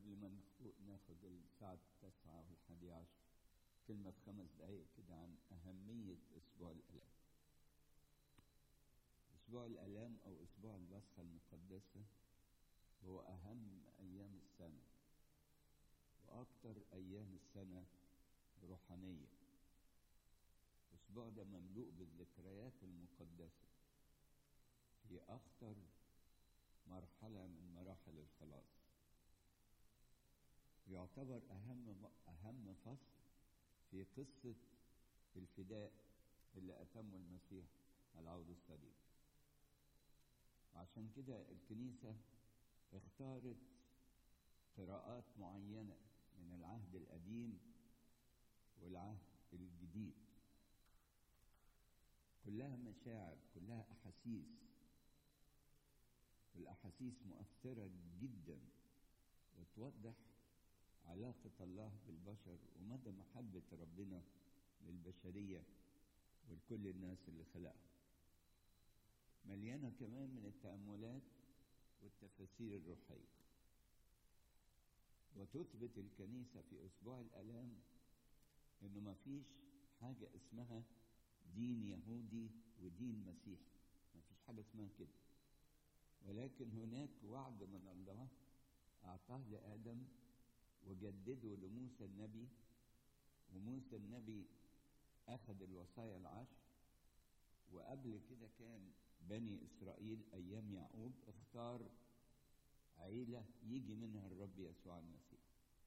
قبل ما نخو- ناخد الساعة التاسعة والحادية عشر كلمة في خمس دقايق كده عن أهمية أسبوع الآلام. أسبوع الآلام أو أسبوع البصخة المقدسة هو أهم أيام السنة وأكثر أيام السنة روحانية. الأسبوع ده مملوء بالذكريات المقدسة في أخطر مرحلة من مراحل الخلاص. يعتبر أهم أهم فصل في قصة الفداء اللي أتمه المسيح على عود الصليب. عشان كده الكنيسة اختارت قراءات معينة من العهد القديم والعهد الجديد. كلها مشاعر، كلها أحاسيس. والأحاسيس مؤثرة جدا وتوضح علاقة الله بالبشر ومدى محبة ربنا للبشرية ولكل الناس اللي خلقهم مليانة كمان من التأملات والتفاسير الروحية وتثبت الكنيسة في أسبوع الآلام إنه ما فيش حاجة اسمها دين يهودي ودين مسيحي ما فيش حاجة اسمها كده ولكن هناك وعد من الله أعطاه لآدم وجدده لموسى النبي وموسى النبي أخذ الوصايا العشر وقبل كده كان بني إسرائيل أيام يعقوب اختار عيلة يجي منها الرب يسوع المسيح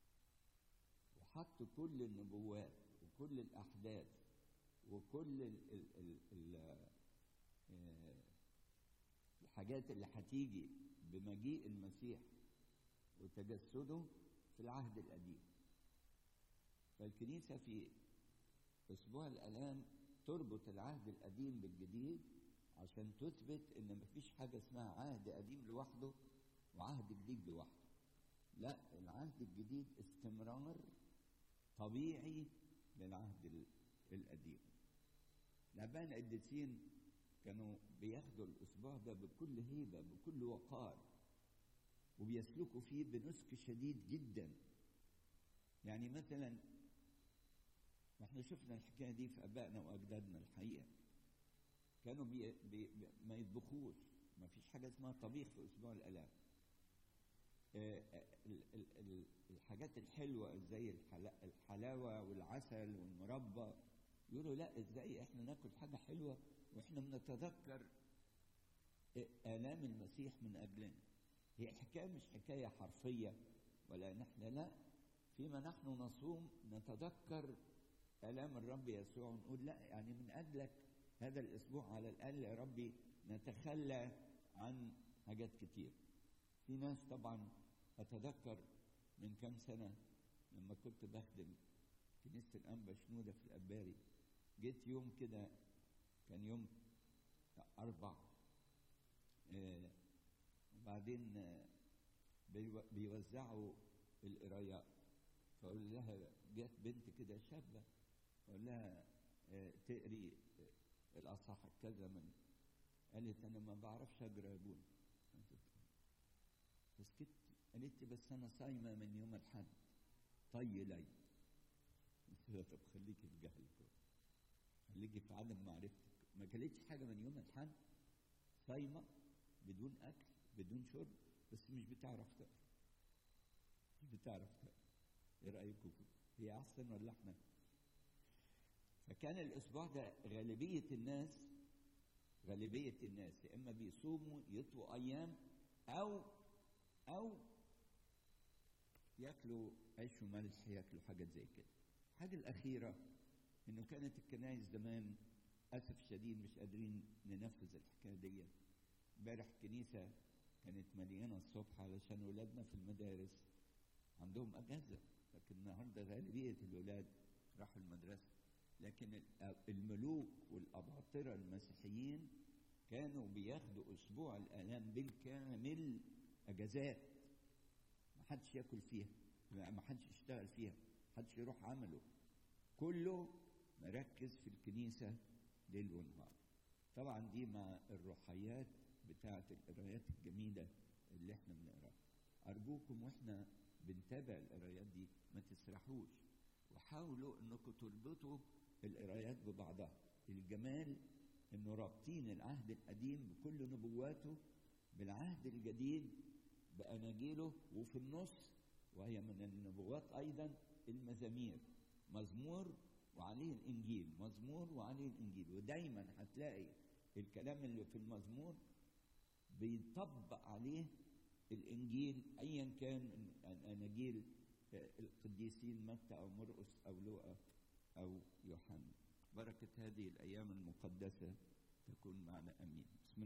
وحط كل النبوات وكل الأحداث وكل ال ال ال ال آه، الحاجات اللي هتيجي بمجيء المسيح وتجسده في العهد القديم فالكنيسة في أسبوع الآلام تربط العهد القديم بالجديد عشان تثبت إن مفيش حاجة اسمها عهد قديم لوحده وعهد جديد لوحده لا العهد الجديد استمرار طبيعي للعهد ال- القديم الآباء القديسين كانوا بياخدوا الأسبوع ده بكل هيبة بكل وقار وبيسلكوا فيه بنسك شديد جدا يعني مثلا احنا شفنا الحكايه دي في ابائنا واجدادنا الحقيقه كانوا بي بي بي ما يطبخوش ما فيش حاجه اسمها طبيخ في اسبوع الالام آه، آه، ال- ال- ال- الحاجات الحلوه زي الحلا- الحلاوه والعسل والمربى يقولوا لا ازاي احنا ناكل حاجه حلوه واحنا بنتذكر آه، الام المسيح من اجلنا هي الحكايه مش حكايه حرفيه ولا نحن لا فيما نحن نصوم نتذكر الام الرب يسوع ونقول لا يعني من اجلك هذا الاسبوع على الاقل يا ربي نتخلى عن حاجات كتير في ناس طبعا اتذكر من كام سنه لما كنت بخدم كنيسه الانبا شنوده في الاباري جيت يوم كده كان يوم اربع آه، وبعدين آه، بيو- بيوزعوا القرايات فأقول لها جت بنت كده شابة أقول لها آه، تقري آه، الأصحاح كذا من قالت أنا ما بعرفش أقرأ يا ابونا فسكت قالت لي بس أنا صايمة من يوم الحد طي لي قلت لها طب خليكي في جهلك خليكي في عدم معرفتك ما كلتش حاجة من يوم الحد صايمة بدون أكل بدون شرب بس مش بتعرف تقرا مش بتعرف تقرا ايه رايكم فيه؟ هي احسن ولا احنا فكان الاسبوع ده غالبيه الناس غالبيه الناس يا اما بيصوموا يطووا ايام او او ياكلوا عيش وملح ياكلوا حاجات زي كده الحاجه الاخيره انه كانت الكنائس زمان اسف شديد مش قادرين ننفذ الحكايه دي امبارح كنيسه كانت مليانه الصبح علشان ولادنا في المدارس عندهم اجازه لكن النهارده غالبيه الولاد راحوا المدرسه لكن ال- الملوك والاباطره المسيحيين كانوا بياخدوا اسبوع الالام بالكامل اجازات ما حدش ياكل فيها ما حدش يشتغل فيها ما حدش يروح عمله كله مركز في الكنيسه ليل ونهار طبعا دي مع الروحيات بتاعه القرايات الجميله اللي احنا بنقراها ارجوكم واحنا بنتابع القرايات دي ما تسرحوش وحاولوا انكم تربطوا القرايات ببعضها الجمال انه رابطين العهد القديم بكل نبواته بالعهد الجديد باناجيله وفي النص وهي من النبوات ايضا المزامير مزمور وعليه الانجيل مزمور وعليه الانجيل ودايما هتلاقي الكلام اللي في المزمور بيطبق عليه الانجيل ايا كان اناجيل القديسين متى او مرقس او لوقا او يوحنا بركه هذه الايام المقدسه تكون معنا امين